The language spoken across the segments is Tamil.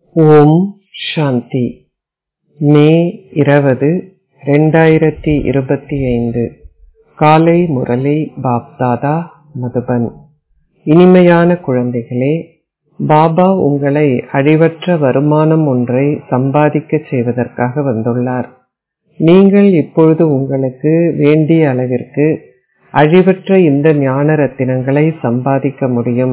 ஓம் சாந்தி மே இருபது ரெண்டாயிரத்தி இருபத்தி ஐந்து காலை முரளி பாப்தாதா மதுபன் இனிமையான குழந்தைகளே பாபா உங்களை அழிவற்ற வருமானம் ஒன்றை சம்பாதிக்கச் செய்வதற்காக வந்துள்ளார் நீங்கள் இப்பொழுது உங்களுக்கு வேண்டிய அளவிற்கு அழிவற்ற இந்த ஞான ரத்தினங்களை சம்பாதிக்க முடியும்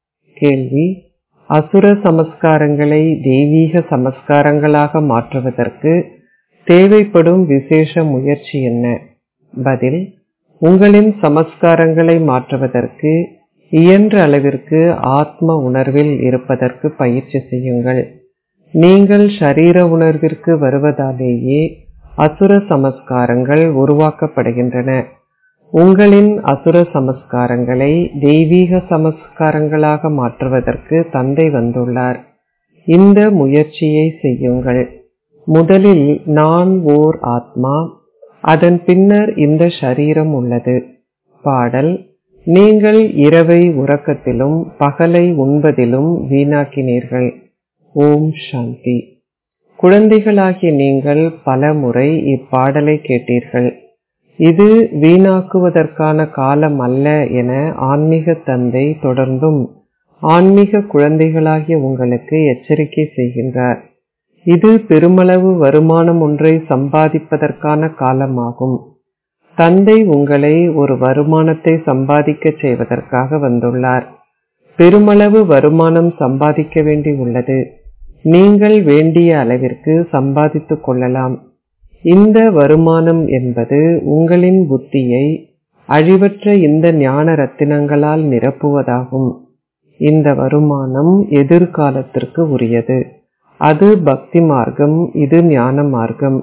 கேள்வி அசுர சமஸ்காரங்களை தெய்வீக சமஸ்காரங்களாக மாற்றுவதற்கு தேவைப்படும் விசேஷ முயற்சி என்ன பதில் உங்களின் சமஸ்காரங்களை மாற்றுவதற்கு இயன்ற அளவிற்கு ஆத்ம உணர்வில் இருப்பதற்கு பயிற்சி செய்யுங்கள் நீங்கள் ஷரீர உணர்விற்கு வருவதாலேயே அசுர சமஸ்காரங்கள் உருவாக்கப்படுகின்றன உங்களின் அசுர சமஸ்காரங்களை தெய்வீக சமஸ்காரங்களாக மாற்றுவதற்கு தந்தை வந்துள்ளார் இந்த முயற்சியை செய்யுங்கள் முதலில் நான் ஓர் ஆத்மா அதன் பின்னர் இந்த ஷரீரம் உள்ளது பாடல் நீங்கள் இரவை உறக்கத்திலும் பகலை உண்பதிலும் வீணாக்கினீர்கள் ஓம் சாந்தி குழந்தைகளாகிய நீங்கள் பல முறை இப்பாடலை கேட்டீர்கள் இது வீணாக்குவதற்கான காலம் அல்ல என ஆன்மீக தந்தை தொடர்ந்தும் ஆன்மீக குழந்தைகளாகிய உங்களுக்கு எச்சரிக்கை செய்கின்றார் இது பெருமளவு வருமானம் ஒன்றை சம்பாதிப்பதற்கான காலமாகும் தந்தை உங்களை ஒரு வருமானத்தை சம்பாதிக்க செய்வதற்காக வந்துள்ளார் பெருமளவு வருமானம் சம்பாதிக்க வேண்டி உள்ளது நீங்கள் வேண்டிய அளவிற்கு சம்பாதித்துக் கொள்ளலாம் இந்த வருமானம் என்பது உங்களின் புத்தியை அழிவற்ற இந்த ஞான ரத்தினங்களால் நிரப்புவதாகும் இந்த வருமானம் எதிர்காலத்திற்கு உரியது அது பக்தி மார்க்கம் இது ஞான மார்க்கம்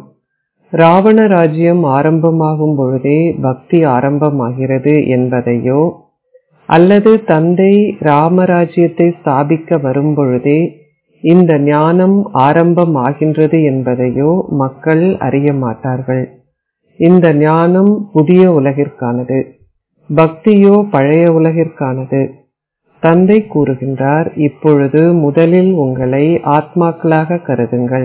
ராவண ராஜ்யம் ஆரம்பமாகும் பொழுதே பக்தி ஆரம்பமாகிறது என்பதையோ அல்லது தந்தை ராமராஜ்யத்தை ஸ்தாபிக்க வரும் பொழுதே இந்த ஞானம் ஆரம்பமாகின்றது என்பதையோ மக்கள் அறிய மாட்டார்கள் இந்த ஞானம் புதிய உலகிற்கானது பக்தியோ பழைய உலகிற்கானது தந்தை கூறுகின்றார் இப்பொழுது முதலில் உங்களை ஆத்மாக்களாக கருதுங்கள்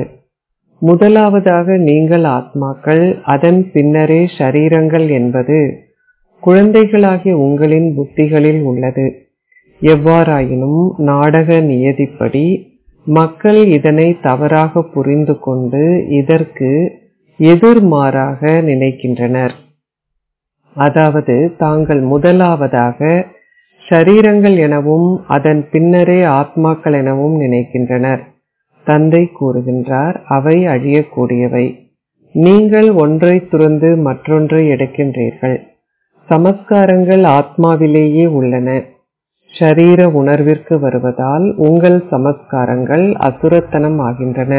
முதலாவதாக நீங்கள் ஆத்மாக்கள் அதன் பின்னரே ஷரீரங்கள் என்பது குழந்தைகளாகிய உங்களின் புத்திகளில் உள்ளது எவ்வாறாயினும் நாடக நியதிப்படி மக்கள் இதனை தவறாக புரிந்து கொண்டு இதற்கு எதிர்மாறாக நினைக்கின்றனர் அதாவது தாங்கள் முதலாவதாக ஷரீரங்கள் எனவும் அதன் பின்னரே ஆத்மாக்கள் எனவும் நினைக்கின்றனர் தந்தை கூறுகின்றார் அவை அழியக்கூடியவை நீங்கள் ஒன்றை துறந்து மற்றொன்றை எடுக்கின்றீர்கள் சமஸ்காரங்கள் ஆத்மாவிலேயே உள்ளன ஷரீர உணர்விற்கு வருவதால் உங்கள் சமஸ்காரங்கள் அசுரத்தனம் ஆகின்றன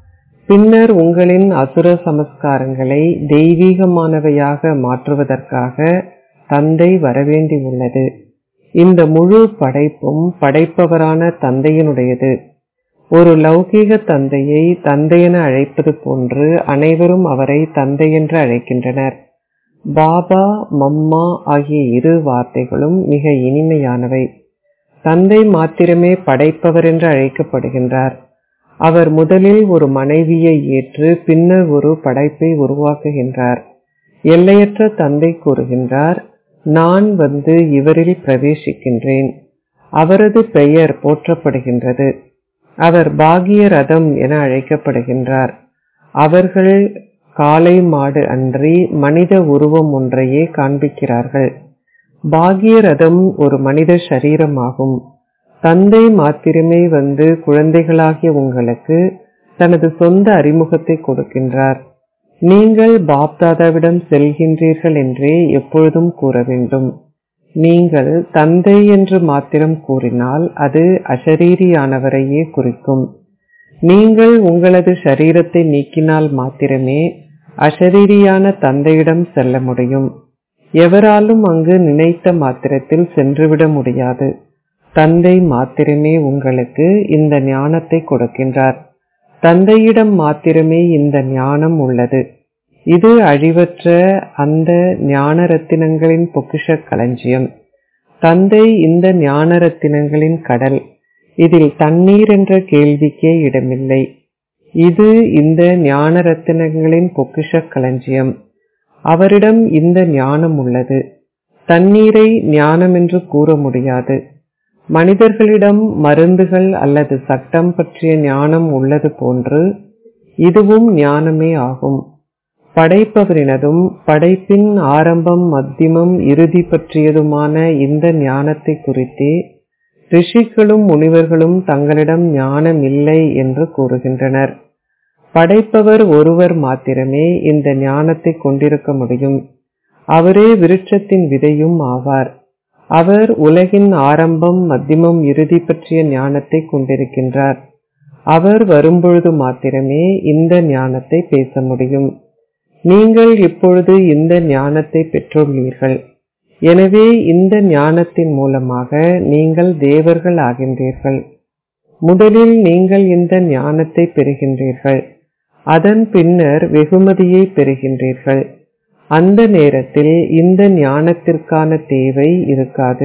பின்னர் உங்களின் அசுர சமஸ்காரங்களை தெய்வீகமானவையாக மாற்றுவதற்காக தந்தை வரவேண்டி உள்ளது இந்த முழு படைப்பும் படைப்பவரான தந்தையினுடையது ஒரு லௌகீக தந்தையை தந்தையென அழைப்பது போன்று அனைவரும் அவரை தந்தை என்று அழைக்கின்றனர் பாபா மம்மா ஆகிய இரு வார்த்தைகளும் மிக இனிமையானவை தந்தை மாத்திரமே படைப்பவர் என்று அழைக்கப்படுகின்றார் அவர் முதலில் ஒரு மனைவியை ஏற்று பின்னர் ஒரு படைப்பை உருவாக்குகின்றார் எல்லையற்ற தந்தை கூறுகின்றார் நான் வந்து இவரில் பிரவேசிக்கின்றேன் அவரது பெயர் போற்றப்படுகின்றது அவர் பாகிய ரதம் என அழைக்கப்படுகின்றார் அவர்கள் காளை மாடு அன்றி மனித உருவம் ஒன்றையே காண்பிக்கிறார்கள் பாகிய ரதம் ஒரு மனித சரீரமாகும் தந்தை மாத்திரமே வந்து குழந்தைகளாகிய உங்களுக்கு தனது சொந்த அறிமுகத்தை கொடுக்கின்றார் நீங்கள் பாப்தாதாவிடம் செல்கின்றீர்கள் என்றே எப்பொழுதும் கூற வேண்டும் நீங்கள் தந்தை என்று மாத்திரம் கூறினால் அது அஷரீரியானவரையே குறிக்கும் நீங்கள் உங்களது சரீரத்தை நீக்கினால் மாத்திரமே அஷரீரியான தந்தையிடம் செல்ல முடியும் எவராலும் அங்கு நினைத்த மாத்திரத்தில் சென்றுவிட முடியாது தந்தை மாத்திரமே உங்களுக்கு இந்த ஞானத்தை கொடுக்கின்றார் தந்தையிடம் மாத்திரமே இந்த ஞானம் உள்ளது இது அழிவற்ற அந்த ஞான ரத்தினங்களின் பொக்கிஷ களஞ்சியம் தந்தை இந்த ஞான ரத்தினங்களின் கடல் இதில் தண்ணீர் என்ற கேள்விக்கே இடமில்லை இது இந்த ஞான ரத்தினங்களின் பொக்கிஷ களஞ்சியம் அவரிடம் இந்த ஞானம் உள்ளது தண்ணீரை ஞானம் என்று கூற முடியாது மனிதர்களிடம் மருந்துகள் அல்லது சட்டம் பற்றிய ஞானம் உள்ளது போன்று இதுவும் ஞானமே ஆகும் படைப்பவரினதும் படைப்பின் ஆரம்பம் மத்தியமம் இறுதி பற்றியதுமான இந்த ஞானத்தை குறித்தே ரிஷிகளும் முனிவர்களும் தங்களிடம் ஞானம் இல்லை என்று கூறுகின்றனர் படைப்பவர் ஒருவர் மாத்திரமே இந்த ஞானத்தை கொண்டிருக்க முடியும் அவரே விருட்சத்தின் விதையும் ஆவார் அவர் உலகின் ஆரம்பம் மத்தியமம் இறுதி பற்றிய ஞானத்தை கொண்டிருக்கின்றார் அவர் வரும்பொழுது மாத்திரமே இந்த ஞானத்தை பேச முடியும் நீங்கள் இப்பொழுது இந்த ஞானத்தை பெற்றுள்ளீர்கள் எனவே இந்த ஞானத்தின் மூலமாக நீங்கள் தேவர்கள் ஆகின்றீர்கள் முதலில் நீங்கள் இந்த ஞானத்தை பெறுகின்றீர்கள் அதன் பின்னர் வெகுமதியை பெறுகின்றீர்கள் அந்த நேரத்தில் இந்த ஞானத்திற்கான தேவை இருக்காது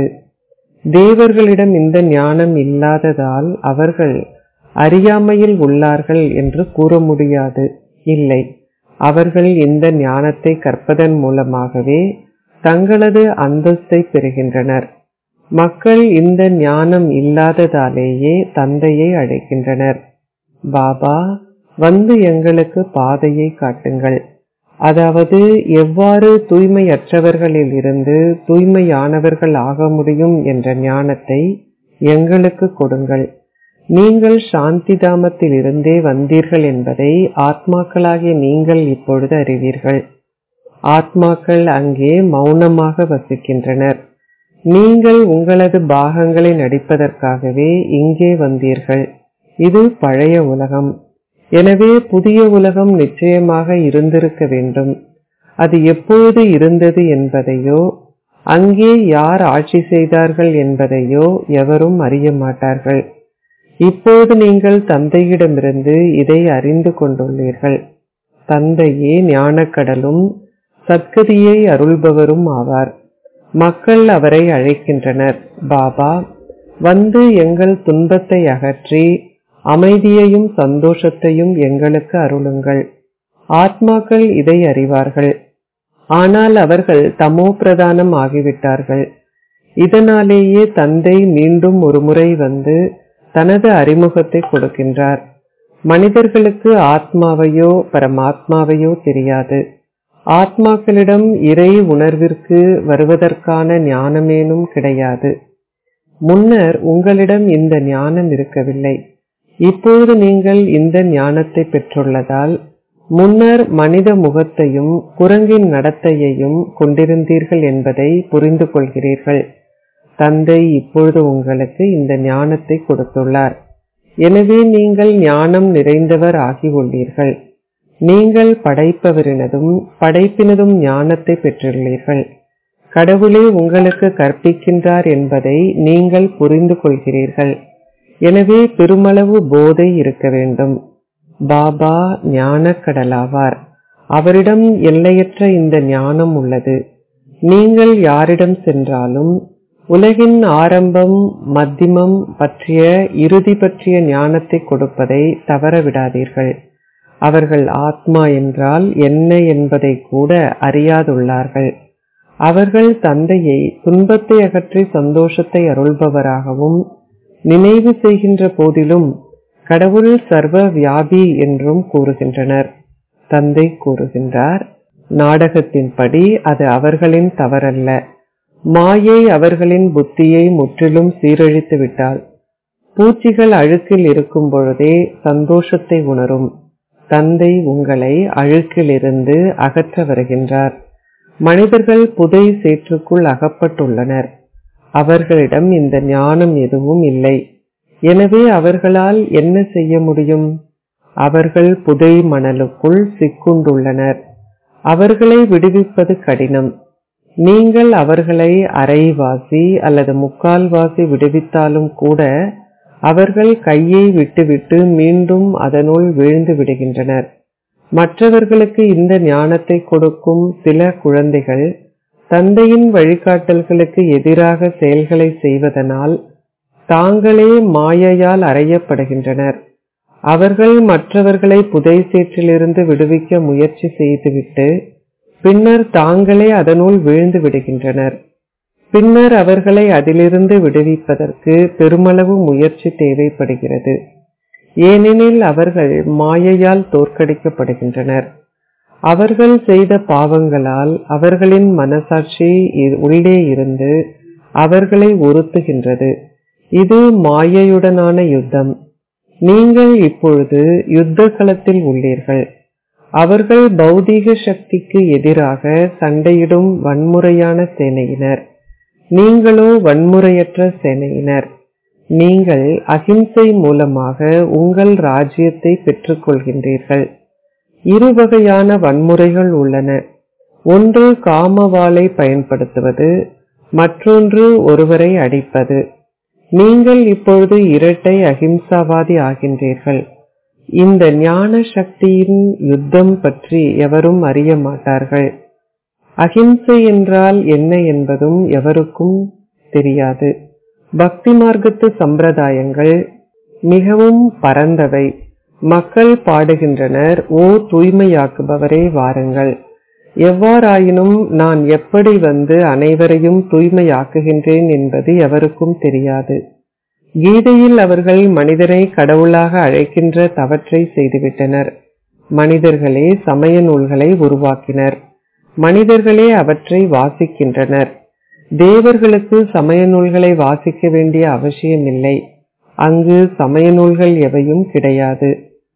தேவர்களிடம் இந்த ஞானம் இல்லாததால் அவர்கள் அறியாமையில் உள்ளார்கள் என்று கூற முடியாது இல்லை அவர்கள் இந்த ஞானத்தை கற்பதன் மூலமாகவே தங்களது அந்தஸ்தை பெறுகின்றனர் மக்கள் இந்த ஞானம் இல்லாததாலேயே தந்தையை அழைக்கின்றனர் பாபா வந்து எங்களுக்கு பாதையை காட்டுங்கள் அதாவது எவ்வாறு தூய்மையற்றவர்களில் இருந்து தூய்மையானவர்கள் ஆக முடியும் என்ற ஞானத்தை எங்களுக்கு கொடுங்கள் நீங்கள் சாந்தி தாமத்தில் இருந்தே வந்தீர்கள் என்பதை ஆத்மாக்களாகிய நீங்கள் இப்பொழுது அறிவீர்கள் ஆத்மாக்கள் அங்கே மௌனமாக வசிக்கின்றனர் நீங்கள் உங்களது பாகங்களை நடிப்பதற்காகவே இங்கே வந்தீர்கள் இது பழைய உலகம் எனவே புதிய உலகம் நிச்சயமாக இருந்திருக்க வேண்டும் அது எப்பொழுது இருந்தது என்பதையோ அங்கே யார் ஆட்சி செய்தார்கள் என்பதையோ எவரும் அறிய மாட்டார்கள் இப்போது நீங்கள் தந்தையிடமிருந்து இதை அறிந்து கொண்டுள்ளீர்கள் தந்தையே ஞானக்கடலும் சத்கதியை அருள்பவரும் ஆவார் மக்கள் அவரை அழைக்கின்றனர் பாபா வந்து எங்கள் துன்பத்தை அகற்றி அமைதியையும் சந்தோஷத்தையும் எங்களுக்கு அருளுங்கள் ஆத்மாக்கள் இதை அறிவார்கள் ஆனால் அவர்கள் தமோ பிரதானம் ஆகிவிட்டார்கள் இதனாலேயே தந்தை மீண்டும் ஒருமுறை வந்து தனது அறிமுகத்தை கொடுக்கின்றார் மனிதர்களுக்கு ஆத்மாவையோ பரமாத்மாவையோ தெரியாது ஆத்மாக்களிடம் இறை உணர்விற்கு வருவதற்கான ஞானமேனும் கிடையாது முன்னர் உங்களிடம் இந்த ஞானம் இருக்கவில்லை இப்பொழுது நீங்கள் இந்த ஞானத்தை பெற்றுள்ளதால் முன்னர் மனித முகத்தையும் குரங்கின் நடத்தையையும் கொண்டிருந்தீர்கள் என்பதை புரிந்து கொள்கிறீர்கள் தந்தை இப்பொழுது உங்களுக்கு இந்த ஞானத்தை கொடுத்துள்ளார் எனவே நீங்கள் ஞானம் நிறைந்தவர் ஆகி உள்ளீர்கள் நீங்கள் படைப்பவரினதும் படைப்பினதும் ஞானத்தை பெற்றுள்ளீர்கள் கடவுளே உங்களுக்கு கற்பிக்கின்றார் என்பதை நீங்கள் புரிந்து கொள்கிறீர்கள் எனவே பெருமளவு போதை இருக்க வேண்டும் பாபா ஞானக்கடலாவார் அவரிடம் எல்லையற்ற இந்த ஞானம் உள்ளது நீங்கள் யாரிடம் சென்றாலும் உலகின் ஆரம்பம் மத்தியமம் பற்றிய இறுதி பற்றிய ஞானத்தை கொடுப்பதை தவறவிடாதீர்கள் அவர்கள் ஆத்மா என்றால் என்ன என்பதை கூட அறியாதுள்ளார்கள் அவர்கள் தந்தையை துன்பத்தை அகற்றி சந்தோஷத்தை அருள்பவராகவும் நினைவு செய்கின்ற போதிலும் கடவுள் சர்வ வியாபி என்றும் கூறுகின்றனர் தந்தை கூறுகின்றார் நாடகத்தின்படி அது அவர்களின் தவறல்ல மாயை அவர்களின் புத்தியை முற்றிலும் சீரழித்து விட்டாள் பூச்சிகள் அழுக்கில் இருக்கும் பொழுதே சந்தோஷத்தை உணரும் தந்தை உங்களை அழுக்கிலிருந்து அகற்ற வருகின்றார் மனிதர்கள் புதை சேற்றுக்குள் அகப்பட்டுள்ளனர் அவர்களிடம் இந்த ஞானம் எதுவும் இல்லை எனவே அவர்களால் என்ன செய்ய முடியும் அவர்கள் புதை மணலுக்குள் சிக்குண்டுள்ளனர் அவர்களை விடுவிப்பது கடினம் நீங்கள் அவர்களை அரைவாசி அல்லது முக்கால்வாசி விடுவித்தாலும் கூட அவர்கள் கையை விட்டுவிட்டு மீண்டும் அதனுள் வீழ்ந்து விடுகின்றனர் மற்றவர்களுக்கு இந்த ஞானத்தை கொடுக்கும் சில குழந்தைகள் தந்தையின் வழிகாட்டல்களுக்கு எதிராக செயல்களை செய்வதனால் தாங்களே மாயையால் அறையப்படுகின்றனர் அவர்கள் மற்றவர்களை புதை சேற்றிலிருந்து விடுவிக்க முயற்சி செய்துவிட்டு பின்னர் தாங்களே அதனுள் வீழ்ந்து விடுகின்றனர் பின்னர் அவர்களை அதிலிருந்து விடுவிப்பதற்கு பெருமளவு முயற்சி தேவைப்படுகிறது ஏனெனில் அவர்கள் மாயையால் தோற்கடிக்கப்படுகின்றனர் அவர்கள் செய்த பாவங்களால் அவர்களின் மனசாட்சி உள்ளே இருந்து அவர்களை ஒருத்துகின்றது இது மாயையுடனான யுத்தம் நீங்கள் இப்பொழுது யுத்த களத்தில் உள்ளீர்கள் அவர்கள் பௌதீக சக்திக்கு எதிராக சண்டையிடும் வன்முறையான சேனையினர் நீங்களோ வன்முறையற்ற சேனையினர் நீங்கள் அகிம்சை மூலமாக உங்கள் ராஜ்யத்தை பெற்றுக்கொள்கின்றீர்கள் இரு வகையான வன்முறைகள் உள்ளன ஒன்று காமவாளை பயன்படுத்துவது மற்றொன்று ஒருவரை அடிப்பது நீங்கள் இப்பொழுது இரட்டை அகிம்சாவாதி ஆகின்றீர்கள் இந்த ஞான சக்தியின் யுத்தம் பற்றி எவரும் அறிய மாட்டார்கள் அகிம்சை என்றால் என்ன என்பதும் எவருக்கும் தெரியாது பக்தி மார்க்கத்து சம்பிரதாயங்கள் மிகவும் பரந்தவை மக்கள் பாடுகின்றனர் ஓ தூய்மையாக்குபவரே வாருங்கள் எவ்வாறாயினும் நான் எப்படி வந்து அனைவரையும் தூய்மையாக்குகின்றேன் என்பது எவருக்கும் தெரியாது கீதையில் அவர்கள் மனிதரை கடவுளாக அழைக்கின்ற தவற்றை செய்துவிட்டனர் மனிதர்களே சமய நூல்களை உருவாக்கினர் மனிதர்களே அவற்றை வாசிக்கின்றனர் தேவர்களுக்கு சமய நூல்களை வாசிக்க வேண்டிய அவசியமில்லை அங்கு சமய நூல்கள் எவையும் கிடையாது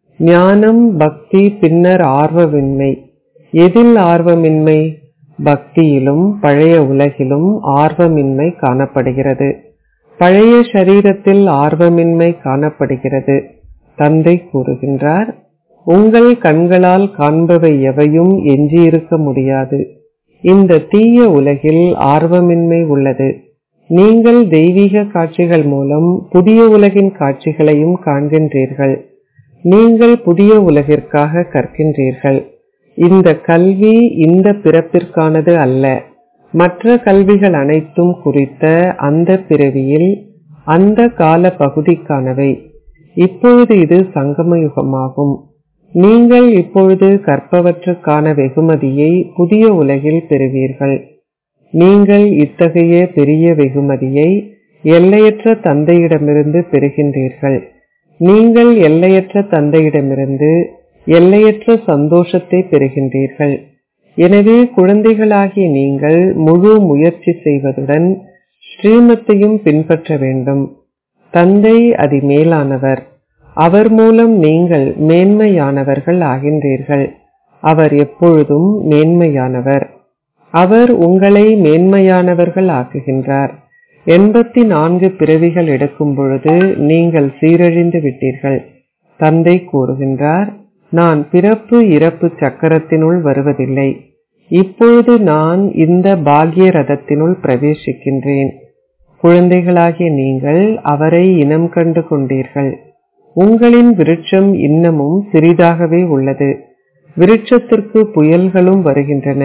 ஞானம் பக்தி பின்னர் ஆர்வமின்மை எதில் ஆர்வமின்மை பக்தியிலும் பழைய உலகிலும் ஆர்வமின்மை காணப்படுகிறது பழைய சரீரத்தில் ஆர்வமின்மை காணப்படுகிறது தந்தை கூறுகின்றார் உங்கள் கண்களால் காண்பவை எவையும் எஞ்சியிருக்க முடியாது இந்த தீய உலகில் ஆர்வமின்மை உள்ளது நீங்கள் தெய்வீக காட்சிகள் மூலம் புதிய உலகின் காட்சிகளையும் காண்கின்றீர்கள் நீங்கள் புதிய உலகிற்காக கற்கின்றீர்கள் இந்த கல்வி இந்த பிறப்பிற்கானது அல்ல மற்ற கல்விகள் அனைத்தும் குறித்த அந்த பிறவியில் அந்த கால பகுதிக்கானவை இப்பொழுது இது சங்கம யுகமாகும் நீங்கள் இப்பொழுது கற்பவற்றுக்கான வெகுமதியை புதிய உலகில் பெறுவீர்கள் நீங்கள் இத்தகைய பெரிய வெகுமதியை எல்லையற்ற தந்தையிடமிருந்து பெறுகின்றீர்கள் நீங்கள் எல்லையற்ற தந்தையிடமிருந்து எல்லையற்ற சந்தோஷத்தை பெறுகின்றீர்கள் எனவே குழந்தைகளாகிய நீங்கள் முழு முயற்சி செய்வதுடன் ஸ்ரீமத்தையும் பின்பற்ற வேண்டும் தந்தை அதி மேலானவர் அவர் மூலம் நீங்கள் மேன்மையானவர்கள் ஆகின்றீர்கள் அவர் எப்பொழுதும் மேன்மையானவர் அவர் உங்களை மேன்மையானவர்கள் ஆக்குகின்றார் எண்பத்தி நான்கு பிறவிகள் எடுக்கும் பொழுது நீங்கள் சீரழிந்து விட்டீர்கள் தந்தை கூறுகின்றார் நான் பிறப்பு இறப்பு சக்கரத்தினுள் வருவதில்லை இப்பொழுது நான் இந்த பாக்ய ரதத்தினுள் பிரவேசிக்கின்றேன் குழந்தைகளாகிய நீங்கள் அவரை இனம் கண்டு கொண்டீர்கள் உங்களின் விருட்சம் இன்னமும் சிறிதாகவே உள்ளது விருட்சத்திற்கு புயல்களும் வருகின்றன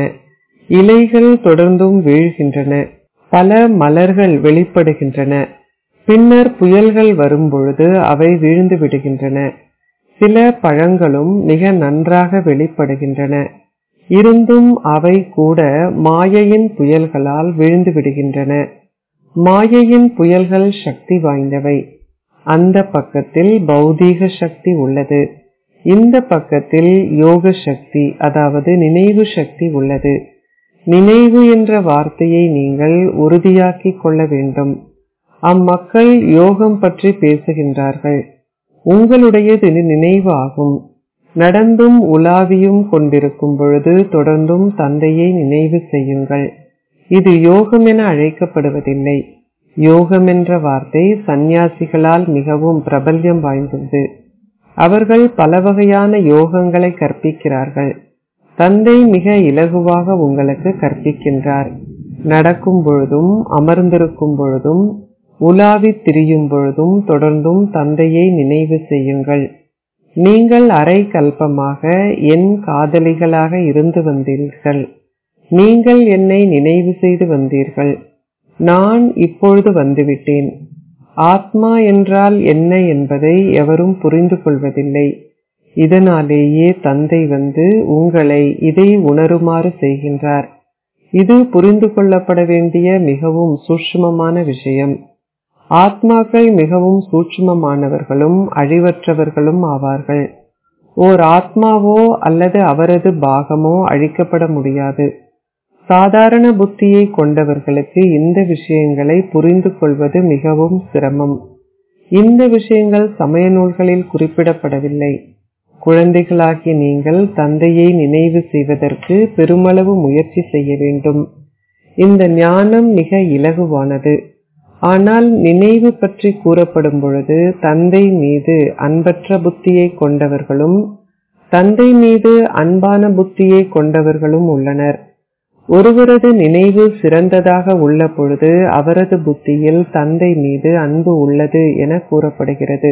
இலைகள் தொடர்ந்தும் வீழ்கின்றன பல மலர்கள் வெளிப்படுகின்றன பின்னர் புயல்கள் வரும்பொழுது அவை வீழ்ந்து விடுகின்றன சில பழங்களும் மிக நன்றாக வெளிப்படுகின்றன இருந்தும் அவை கூட மாயையின் புயல்களால் வீழ்ந்து விடுகின்றன மாயையின் புயல்கள் சக்தி வாய்ந்தவை அந்த பக்கத்தில் பௌதீக சக்தி உள்ளது இந்த பக்கத்தில் யோக சக்தி அதாவது நினைவு சக்தி உள்ளது நினைவு என்ற வார்த்தையை நீங்கள் உறுதியாக்கிக் கொள்ள வேண்டும் அம்மக்கள் யோகம் பற்றி பேசுகின்றார்கள் உங்களுடையது நினைவு ஆகும் நடந்தும் உலாவியும் கொண்டிருக்கும் பொழுது தொடர்ந்தும் தந்தையை நினைவு செய்யுங்கள் இது யோகம் என அழைக்கப்படுவதில்லை யோகம் என்ற வார்த்தை சந்நியாசிகளால் மிகவும் பிரபல்யம் வாய்ந்தது அவர்கள் பல வகையான யோகங்களை கற்பிக்கிறார்கள் தந்தை மிக இலகுவாக உங்களுக்கு கற்பிக்கின்றார் நடக்கும் பொழுதும் அமர்ந்திருக்கும் பொழுதும் உலாவி திரியும் பொழுதும் தொடர்ந்தும் தந்தையை நினைவு செய்யுங்கள் நீங்கள் அரை கல்பமாக என் காதலிகளாக இருந்து வந்தீர்கள் நீங்கள் என்னை நினைவு செய்து வந்தீர்கள் நான் இப்பொழுது வந்துவிட்டேன் ஆத்மா என்றால் என்ன என்பதை எவரும் புரிந்து கொள்வதில்லை இதனாலேயே தந்தை வந்து உங்களை இதை உணருமாறு செய்கின்றார் இது புரிந்து கொள்ளப்பட வேண்டிய மிகவும் சூட்சுமமான விஷயம் ஆத்மாக்கள் மிகவும் சூட்சுமமானவர்களும் அழிவற்றவர்களும் ஆவார்கள் ஓர் ஆத்மாவோ அல்லது அவரது பாகமோ அழிக்கப்பட முடியாது சாதாரண புத்தியை கொண்டவர்களுக்கு இந்த விஷயங்களை புரிந்து கொள்வது மிகவும் சிரமம் இந்த விஷயங்கள் சமய நூல்களில் குறிப்பிடப்படவில்லை குழந்தைகளாகி நீங்கள் தந்தையை நினைவு செய்வதற்கு பெருமளவு முயற்சி செய்ய வேண்டும் இந்த ஞானம் மிக இலகுவானது ஆனால் நினைவு பற்றி கூறப்படும் பொழுது தந்தை மீது அன்பற்ற புத்தியை கொண்டவர்களும் தந்தை மீது அன்பான புத்தியை கொண்டவர்களும் உள்ளனர் ஒருவரது நினைவு சிறந்ததாக உள்ள பொழுது அவரது புத்தியில் தந்தை மீது அன்பு உள்ளது என கூறப்படுகிறது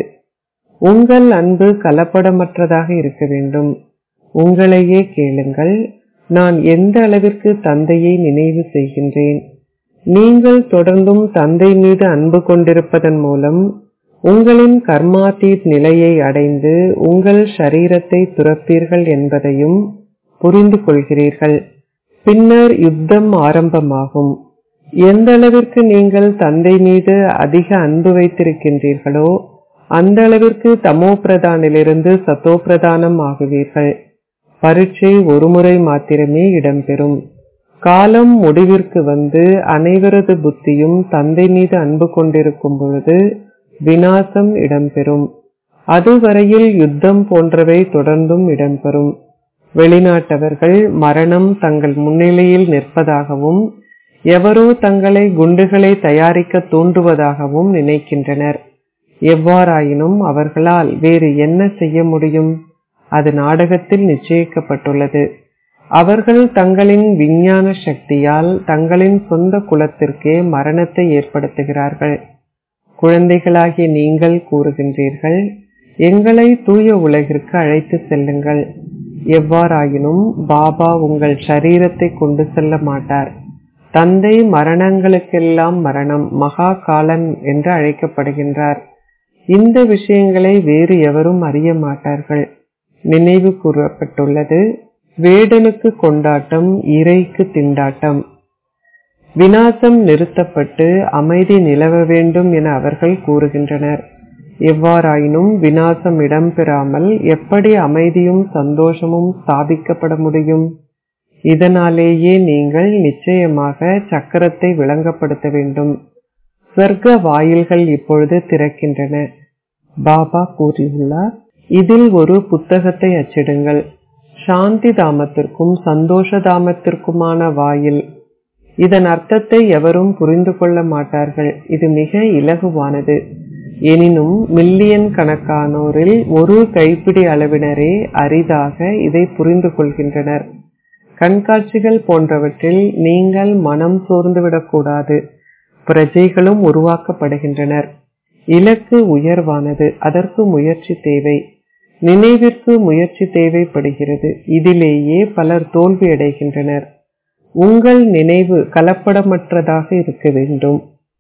உங்கள் அன்பு கலப்படமற்றதாக இருக்க வேண்டும் உங்களையே கேளுங்கள் நான் எந்த அளவிற்கு தந்தையை நினைவு செய்கின்றேன் நீங்கள் தொடர்ந்தும் தந்தை மீது அன்பு கொண்டிருப்பதன் மூலம் உங்களின் கர்மாதீத் நிலையை அடைந்து உங்கள் ஷரீரத்தை துறப்பீர்கள் என்பதையும் புரிந்து கொள்கிறீர்கள் பின்னர் யுத்தம் ஆரம்பமாகும் எந்த அளவிற்கு நீங்கள் தந்தை மீது அதிக அன்பு வைத்திருக்கின்றீர்களோ அந்த அளவிற்கு தமோ பிரதானிலிருந்து சத்தோ பிரதானம் ஆகுவீர்கள் பரீட்சை ஒருமுறை மாத்திரமே இடம்பெறும் காலம் முடிவிற்கு வந்து அனைவரது புத்தியும் தந்தை மீது அன்பு கொண்டிருக்கும் பொழுது வினாசம் இடம்பெறும் அதுவரையில் யுத்தம் போன்றவை தொடர்ந்தும் இடம்பெறும் வெளிநாட்டவர்கள் மரணம் தங்கள் முன்னிலையில் நிற்பதாகவும் எவரோ தங்களை குண்டுகளை தயாரிக்க தூண்டுவதாகவும் நினைக்கின்றனர் எவ்வாறாயினும் அவர்களால் வேறு என்ன செய்ய முடியும் அது நாடகத்தில் நிச்சயிக்கப்பட்டுள்ளது அவர்கள் தங்களின் விஞ்ஞான சக்தியால் தங்களின் சொந்த குலத்திற்கே மரணத்தை ஏற்படுத்துகிறார்கள் குழந்தைகளாகிய நீங்கள் கூறுகின்றீர்கள் எங்களை தூய உலகிற்கு அழைத்து செல்லுங்கள் எவ்வாறாயினும் பாபா உங்கள் சரீரத்தை கொண்டு செல்ல மாட்டார் தந்தை மரணங்களுக்கெல்லாம் மரணம் மகா காலன் என்று அழைக்கப்படுகின்றார் இந்த விஷயங்களை வேறு எவரும் அறிய மாட்டார்கள் நினைவு கூறப்பட்டுள்ளது வேடனுக்கு கொண்டாட்டம் இறைக்கு திண்டாட்டம் வினாசம் நிறுத்தப்பட்டு அமைதி நிலவ வேண்டும் என அவர்கள் கூறுகின்றனர் எவ்வாறாயினும் வினாசம் இடம்பெறாமல் எப்படி அமைதியும் சந்தோஷமும் ஸ்தாபிக்கப்பட முடியும் இதனாலேயே நீங்கள் நிச்சயமாக சக்கரத்தை விளங்கப்படுத்த வேண்டும் சொர்க்க வாயில்கள் இப்பொழுது திறக்கின்றன பாபா கூறியுள்ளார் இதில் ஒரு புத்தகத்தை அச்சிடுங்கள் சாந்தி தாமத்திற்கும் சந்தோஷ தாமத்திற்குமான வாயில் இதன் அர்த்தத்தை எவரும் புரிந்து கொள்ள மாட்டார்கள் இது மிக இலகுவானது எனினும் மில்லியன் கணக்கானோரில் ஒரு கைப்பிடி அளவினரே அரிதாக இதை புரிந்து கொள்கின்றனர் கண்காட்சிகள் போன்றவற்றில் நீங்கள் மனம் சோர்ந்துவிடக்கூடாது பிரஜைகளும் உருவாக்கப்படுகின்றனர் இலக்கு உயர்வானது அதற்கு முயற்சி தேவை நினைவிற்கு முயற்சி தேவைப்படுகிறது இதிலேயே பலர் தோல்வியடைகின்றனர் உங்கள் நினைவு கலப்படமற்றதாக இருக்க வேண்டும்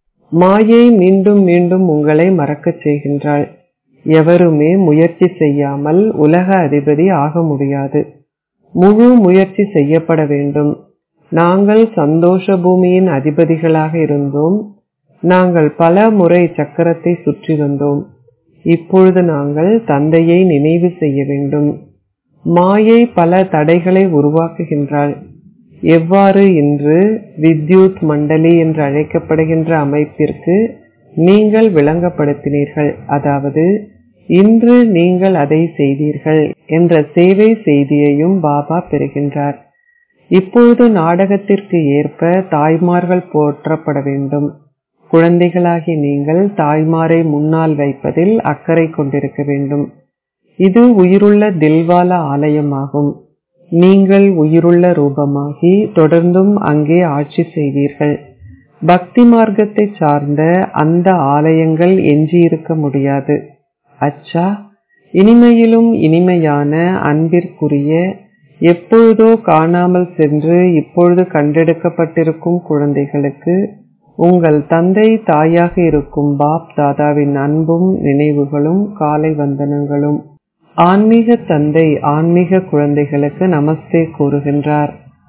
மாயை மீண்டும் மீண்டும் உங்களை மறக்கச் செய்கின்றாள் எவருமே முயற்சி செய்யாமல் உலக அதிபதி ஆக முடியாது முழு முயற்சி செய்யப்பட வேண்டும் நாங்கள் சந்தோஷ பூமியின் அதிபதிகளாக இருந்தோம் நாங்கள் பல முறை சக்கரத்தை சுற்றி வந்தோம் இப்பொழுது நாங்கள் தந்தையை நினைவு செய்ய வேண்டும் மாயை பல தடைகளை உருவாக்குகின்றாள் எவ்வாறு இன்று வித்யுத் மண்டலி என்று அழைக்கப்படுகின்ற அமைப்பிற்கு நீங்கள் விளங்கப்படுத்தினீர்கள் அதாவது இன்று நீங்கள் அதை செய்தீர்கள் என்ற சேவை செய்தியையும் பாபா பெறுகின்றார் இப்பொழுது நாடகத்திற்கு ஏற்ப தாய்மார்கள் போற்றப்பட வேண்டும் குழந்தைகளாகி நீங்கள் தாய்மாரை முன்னால் வைப்பதில் அக்கறை கொண்டிருக்க வேண்டும் இது உயிருள்ள தில்வாலா ஆலயமாகும் நீங்கள் உயிருள்ள ரூபமாகி தொடர்ந்தும் அங்கே ஆட்சி செய்வீர்கள் பக்தி மார்க்கத்தை சார்ந்த அந்த ஆலயங்கள் எஞ்சியிருக்க முடியாது அச்சா இனிமையிலும் இனிமையான அன்பிற்குரிய எப்பொழுதோ காணாமல் சென்று இப்பொழுது கண்டெடுக்கப்பட்டிருக்கும் குழந்தைகளுக்கு உங்கள் தந்தை தாயாக இருக்கும் பாப் தாதாவின் அன்பும் நினைவுகளும் காலை வந்தனங்களும் ஆன்மீக தந்தை ஆன்மீக குழந்தைகளுக்கு நமஸ்தே கூறுகின்றார்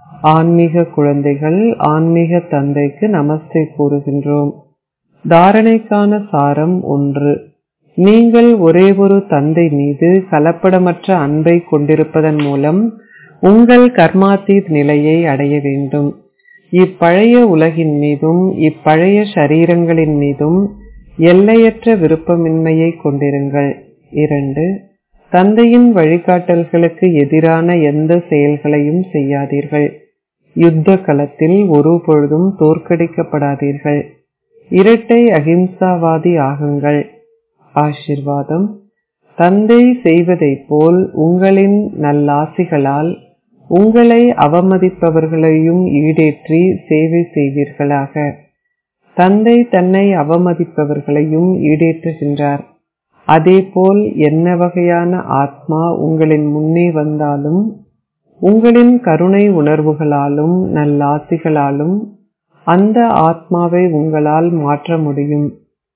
ஆன்மீக குழந்தைகள் ஆன்மீக தந்தைக்கு நமஸ்தே கூறுகின்றோம் தாரணைக்கான சாரம் ஒன்று நீங்கள் ஒரே ஒரு தந்தை மீது கலப்படமற்ற அன்பை கொண்டிருப்பதன் மூலம் உங்கள் கர்மாத்தீத் நிலையை அடைய வேண்டும் இப்பழைய உலகின் மீதும் இப்பழைய சரீரங்களின் மீதும் எல்லையற்ற விருப்பமின்மையை கொண்டிருங்கள் இரண்டு தந்தையின் வழிகாட்டல்களுக்கு எதிரான எந்த செயல்களையும் செய்யாதீர்கள் யுத்த களத்தில் ஒரு பொழுதும் தோற்கடிக்கப்படாதீர்கள் இரட்டை அகிம்சாவாதி ஆகுங்கள் ஆசிர்வாதம் தந்தை செய்வதைப் போல் உங்களின் நல்லாசிகளால் உங்களை அவமதிப்பவர்களையும் ஈடேற்றி சேவை செய்வீர்களாக தந்தை தன்னை அவமதிப்பவர்களையும் ஈடேற்றுகின்றார் அதேபோல் என்ன வகையான ஆத்மா உங்களின் முன்னே வந்தாலும் உங்களின் கருணை உணர்வுகளாலும் நல்லாசிகளாலும் அந்த ஆத்மாவை உங்களால் மாற்ற முடியும்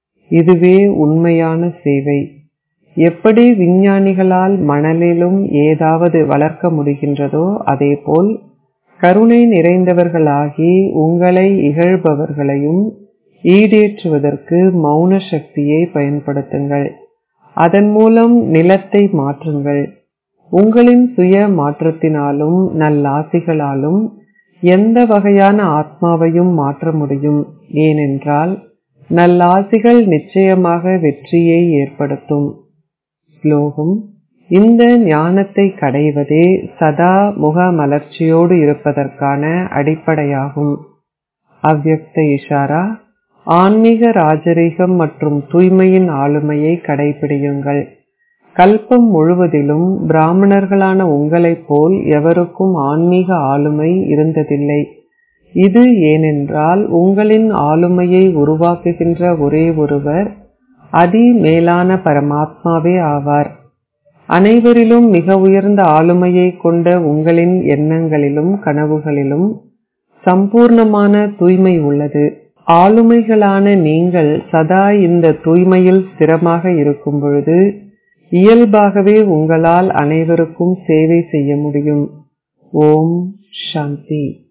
இதுவே உண்மையான சேவை எப்படி விஞ்ஞானிகளால் மணலிலும் ஏதாவது வளர்க்க முடிகின்றதோ அதேபோல் கருணை நிறைந்தவர்களாகி உங்களை இகழ்பவர்களையும் ஈடேற்றுவதற்கு மௌன சக்தியை பயன்படுத்துங்கள் அதன் மூலம் நிலத்தை மாற்றுங்கள் உங்களின் சுய மாற்றத்தினாலும் நல்லாசிகளாலும் எந்த வகையான ஆத்மாவையும் மாற்ற முடியும் ஏனென்றால் நல்லாசிகள் நிச்சயமாக வெற்றியை ஏற்படுத்தும் ஸ்லோகம் இந்த ஞானத்தை கடைவதே சதா முக மலர்ச்சியோடு இருப்பதற்கான அடிப்படையாகும் அவ்யக்த இஷாரா ஆன்மீக ராஜரீகம் மற்றும் தூய்மையின் ஆளுமையை கடைபிடியுங்கள் கல்பம் முழுவதிலும் பிராமணர்களான உங்களைப் போல் எவருக்கும் ஆன்மீக ஆளுமை இருந்ததில்லை இது ஏனென்றால் உங்களின் ஆளுமையை உருவாக்குகின்ற ஒரே ஒருவர் அதி மேலான பரமாத்மாவே ஆவார் அனைவரிலும் மிக உயர்ந்த ஆளுமையை கொண்ட உங்களின் எண்ணங்களிலும் கனவுகளிலும் சம்பூர்ணமான தூய்மை உள்ளது ஆளுமைகளான நீங்கள் சதா இந்த தூய்மையில் ஸ்திரமாக இருக்கும் பொழுது இயல்பாகவே உங்களால் அனைவருக்கும் சேவை செய்ய முடியும் ஓம் சாந்தி